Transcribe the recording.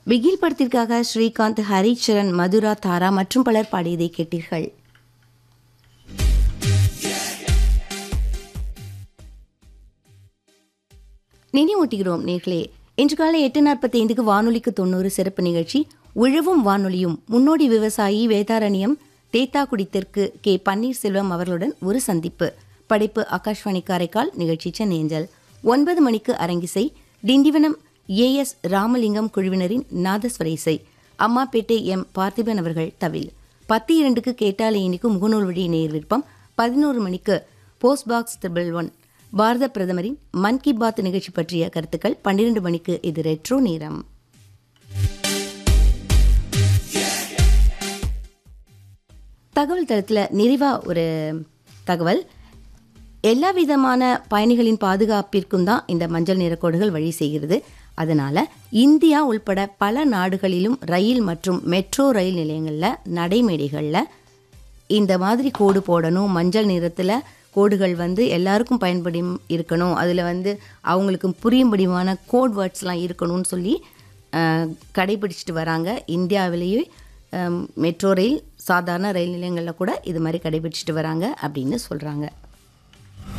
பிகில் படத்திற்காக ஸ்ரீகாந்த் ஹரிச்சரன் மதுரா தாரா மற்றும் பலர் பாடியதை கேட்டீர்கள் நினைவூட்டுகிறோம் நேர்களே இன்று காலை எட்டு நாற்பத்தி ஐந்துக்கு வானொலிக்கு தொண்ணூறு சிறப்பு நிகழ்ச்சி உழவும் வானொலியும் முன்னோடி விவசாயி வேதாரண்யம் தேத்தாக்குடி தெற்கு கே பன்னீர்செல்வம் அவர்களுடன் ஒரு சந்திப்பு படைப்பு ஆகாஷ்வாணி காரைக்கால் நிகழ்ச்சி சென்னேஞ்சல் ஒன்பது மணிக்கு அரங்கிசை திண்டிவனம் ஏஎஸ் ராமலிங்கம் குழுவினரின் நாதஸ்வர இசை அம்மாப்பேட்டை எம் பார்த்திபன் அவர்கள் தவில் பத்து இரண்டுக்கு கேட்டாலே இனிக்கு முகநூல் வழி நேர் விருப்பம் பதினோரு மணிக்கு post box triple one Bharata பிரதமரின் மன் கி பாத் நிகழ்ச்சி பற்றிய கருத்துக்கள் பன்னிரண்டு மணிக்கு இது ரெட்ரோ நேரம் தகவல் தளத்தில் நிறைவாக ஒரு தகவல் எல்லா விதமான பயணிகளின் பாதுகாப்பிற்கும் தான் இந்த மஞ்சள் நிறக்கோடுகள் வழி செய்கிறது அதனால இந்தியா உள்பட பல நாடுகளிலும் ரயில் மற்றும் மெட்ரோ ரயில் நிலையங்களில் நடைமேடைகளில் இந்த மாதிரி கோடு போடணும் மஞ்சள் நிறத்தில் கோடுகள் வந்து எல்லாருக்கும் பயன்படி இருக்கணும் அதில் வந்து அவங்களுக்கு புரியும்படியான கோட் வேர்ட்ஸ்லாம் இருக்கணும்னு சொல்லி அஹ், கடைபிடிச்சிட்டு வராங்க இந்தியாவிலேயே அஹ், மெட்ரோ ரயில் சாதாரண ரயில் நிலையங்களில் கூட இது மாதிரி கடைபிடிச்சிட்டு வராங்க அப்படின்னு சொல்கிறாங்க